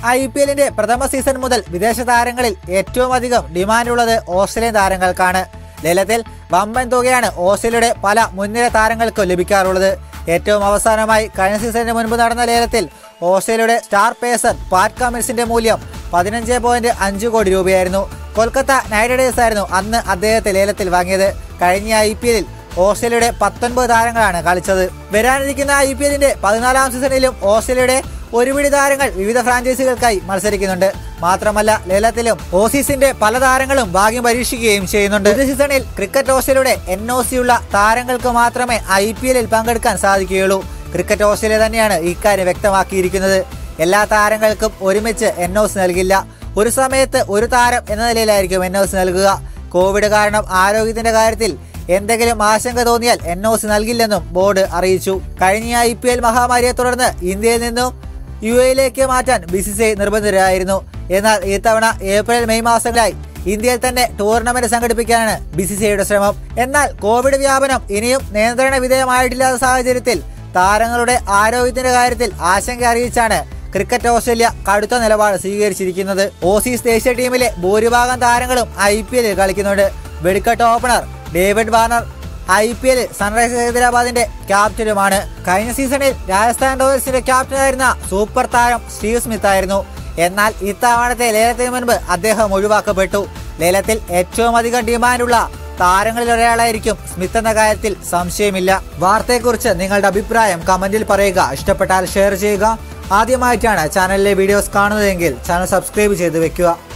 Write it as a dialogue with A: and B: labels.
A: I P എല്ലിന്റെ പ്രഥമ season മുതൽ വിദേശ താരങ്ങളിൽ ഏറ്റവും അധികം ഡിമാൻഡുള്ളത് ഓസ്ട്രേലിയൻ താരങ്ങൾക്കാണ് ലേലത്തിൽ വമ്പൻ തുകയാണ് ഓസ്ട്രേലിയയുടെ പല മുൻനിര താരങ്ങൾക്കും ലഭിക്കാറുള്ളത് ഏറ്റവും അവസാനമായി കഴിഞ്ഞ സീസണിന് മുൻപ് നടന്ന ലേലത്തിൽ ഓസ്ട്രേലിയയുടെ സ്റ്റാർ പേസർ പാറ്റ് കമിൻസിന്റെ മൂല്യം പതിനഞ്ച് പോയിന്റ് അഞ്ച് കോടി രൂപയായിരുന്നു കൊൽക്കത്ത നൈറ്റ് റൈഡേഴ്സ് ആയിരുന്നു അന്ന് അദ്ദേഹത്തെ ലേലത്തിൽ വാങ്ങിയത് കഴിഞ്ഞ ഐ പി എല്ലിൽ ഓസ്ട്രേലിയയുടെ പത്തൊൻപത് താരങ്ങളാണ് കളിച്ചത് വരാനിരിക്കുന്ന ഐ പി എല്ലിന്റെ പതിനാലാം സീസണിലും ഓസ്ട്രേലിയയുടെ ഒരുപിടി താരങ്ങൾ വിവിധ ഫ്രാഞ്ചൈസികൾക്കായി മത്സരിക്കുന്നുണ്ട് മാത്രമല്ല ലേലത്തിലും ഓസീസിന്റെ പല താരങ്ങളും ഭാഗ്യം പരീക്ഷിക്കുകയും ചെയ്യുന്നുണ്ട് ഈ സീസണിൽ ക്രിക്കറ്റ് ഓസ്ട്രേലിയയുടെ എൻ ഒ സി ഉള്ള താരങ്ങൾക്ക് മാത്രമേ ഐ പി എല്ലിൽ പങ്കെടുക്കാൻ സാധിക്കുകയുള്ളൂ ക്രിക്കറ്റ് ഓസ്ട്രേലിയ തന്നെയാണ് ഇക്കാര്യം വ്യക്തമാക്കിയിരിക്കുന്നത് എല്ലാ താരങ്ങൾക്കും ഒരുമിച്ച് എൻ ഒ സി നൽകില്ല ഒരു സമയത്ത് ഒരു താരം എന്ന നിലയിലായിരിക്കും എൻ ഒ സി നൽകുക കോവിഡ് കാരണം ആരോഗ്യത്തിന്റെ കാര്യത്തിൽ എന്തെങ്കിലും ആശങ്ക തോന്നിയാൽ എൻ ഒ സി നൽകില്ലെന്നും ബോർഡ് അറിയിച്ചു കഴിഞ്ഞ ഐ പി എൽ മഹാമാരിയെ തുടർന്ന് ഇന്ത്യയിൽ നിന്നും യു എയിലേക്ക് മാറ്റാൻ ബി സി സി ഐ നിർബന്ധിതരായിരുന്നു എന്നാൽ ഇത്തവണ ഏപ്രിൽ മെയ് മാസങ്ങളിലായി ഇന്ത്യയിൽ തന്നെ ടൂർണമെന്റ് സംഘടിപ്പിക്കാനാണ് ബി സി സി ഐയുടെ ശ്രമം എന്നാൽ കോവിഡ് വ്യാപനം ഇനിയും നിയന്ത്രണ വിധേയമായിട്ടില്ലാത്ത സാഹചര്യത്തിൽ താരങ്ങളുടെ ആരോഗ്യത്തിന്റെ കാര്യത്തിൽ ആശങ്ക അറിയിച്ചാണ് ക്രിക്കറ്റ് ഓസ്ട്രേലിയ കടുത്ത നിലപാട് സ്വീകരിച്ചിരിക്കുന്നത് ഓസീസ് ദേശീയ ടീമിലെ ഭൂരിഭാഗം താരങ്ങളും ഐ പി എല്ലിൽ കളിക്കുന്നുണ്ട് വെടിക്കെട്ട് opener David Warner I P L Sunrisers ഹൈദരാബാദിന്റെ ക്യാപ്റ്റനുമാണ് കഴിഞ്ഞ സീസണിൽ രാജസ്ഥാൻ റോയൽസിന്റെ ക്യാപ്റ്റനായിരുന്ന സൂപ്പർ താരം സ്റ്റീവ് സ്മിത്ത് ആയിരുന്നു എന്നാൽ ഇത്തവണത്തെ ലേലത്തിന് മുൻപ് അദ്ദേഹം ഒഴിവാക്കപ്പെട്ടു ലേലത്തിൽ ഏറ്റവും അധികം ഡിമാൻഡുള്ള താരങ്ങളിൽ ഒരാളായിരിക്കും സ്മിത്ത് എന്ന കാര്യത്തിൽ സംശയമില്ല വാർത്തയെക്കുറിച്ച് നിങ്ങളുടെ അഭിപ്രായം കമന്റിൽ പറയുക ഇഷ്ടപ്പെട്ടാൽ ഷെയർ ചെയ്യുക ആദ്യമായിട്ടാണ് ചാനലിലെ വീഡിയോസ് കാണുന്നതെങ്കിൽ ചാനൽ സബ്സ്ക്രൈബ് ചെയ്ത് വെക്കുക